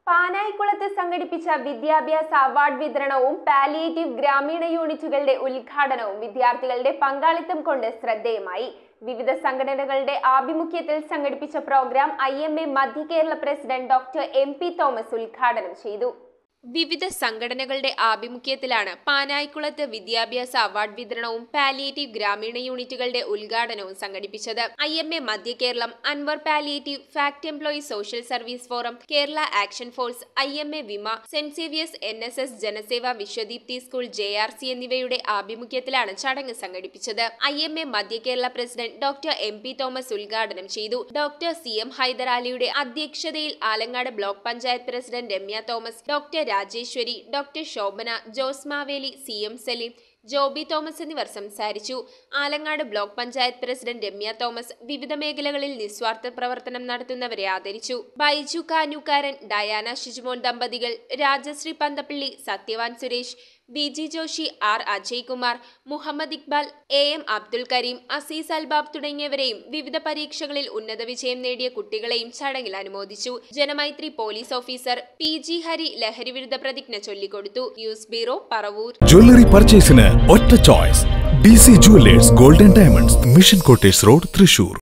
പാനായിക്കുളത്ത് സംഘടിപ്പിച്ച വിദ്യാഭ്യാസ അവാർഡ് വിതരണവും പാലിയേറ്റീവ് ഗ്രാമീണ യൂണിറ്റുകളുടെ ഉദ്ഘാടനവും വിദ്യാർത്ഥികളുടെ പങ്കാളിത്തം കൊണ്ട് ശ്രദ്ധേയമായി വിവിധ സംഘടനകളുടെ ആഭിമുഖ്യത്തിൽ സംഘടിപ്പിച്ച പ്രോഗ്രാം ഐ എം എ മധ്യ Kerala president doctor M P Thomas ഉദ്ഘാടനം ചെയ്തു വിവിധ സംഘടനകളുടെ ആഭിമുഖ്യത്തിലാണ് പാനായിക്കുളത്ത് വിദ്യാഭ്യാസ അവാർഡ് വിതരണവും പാലിയേറ്റീവ് ഗ്രാമീണ യൂണിറ്റുകളുടെ ഉദ്ഘാടനവും സംഘടിപ്പിച്ചത് ഐ എം എ മധ്യ Keralam Anvar palliative FACT employee social service forum Kerala action force I M A വിമ Saint Xavier's N S S Janaseva Vishwadeepthi school J R C എന്നിവയുടെ ആഭിമുഖ്യത്തിലാണ് ചടങ്ങ് സംഘടിപ്പിച്ചത് ഐ എം എ മധ്യ Kerala president doctor M P Thomas ഉദ്ഘാടനം ചെയ്തു ഡോക്ടർ സി എം ഹൈദരാലിയുടെ അധ്യക്ഷതയിൽ Alangad block panchayat president Ramya Thomas doctor Rajeshwari doctor Shobhana Jose Maveli C M Saleem Joby Thomas എന്നിവർ സംസാരിച്ചു ആലങ്ങാട് ബ്ലോക്ക് പഞ്ചായത്ത് പ്രസിഡന്റ് രമ്യ തോമസ് വിവിധ മേഖലകളിൽ നിസ്വാർത്ഥ പ്രവർത്തനം നടത്തുന്നവരെ ആദരിച്ചു ബൈജു കാനൂക്കാരൻ ഡയാന ഷിജുമോൻ ദമ്പതികൾ Rajashree Panthappally Sathyavan Suresh B G Joshy R Ajay Kumar Muhammad Iqbal A M Abdul Kareem Azeez Albab തുടങ്ങിയവരെയും വിവിധ പരീക്ഷകളിൽ ഉന്നത വിജയം നേടിയ കുട്ടികളെയും ചടങ്ങിൽ അനുമോദിച്ചു Janamaithri police officer P G Hari ലഹരിവിരുദ്ധ പ്രതിജ്ഞ ചൊല്ലിക്കൊടുത്തു ന്യൂസ് ബ്യൂറോ പറവൂർ ജ്വല്ലറി പർച്ചേസിന് ഒറ്റ choice D C jewellers golden diamonds mission quarters road Thrissur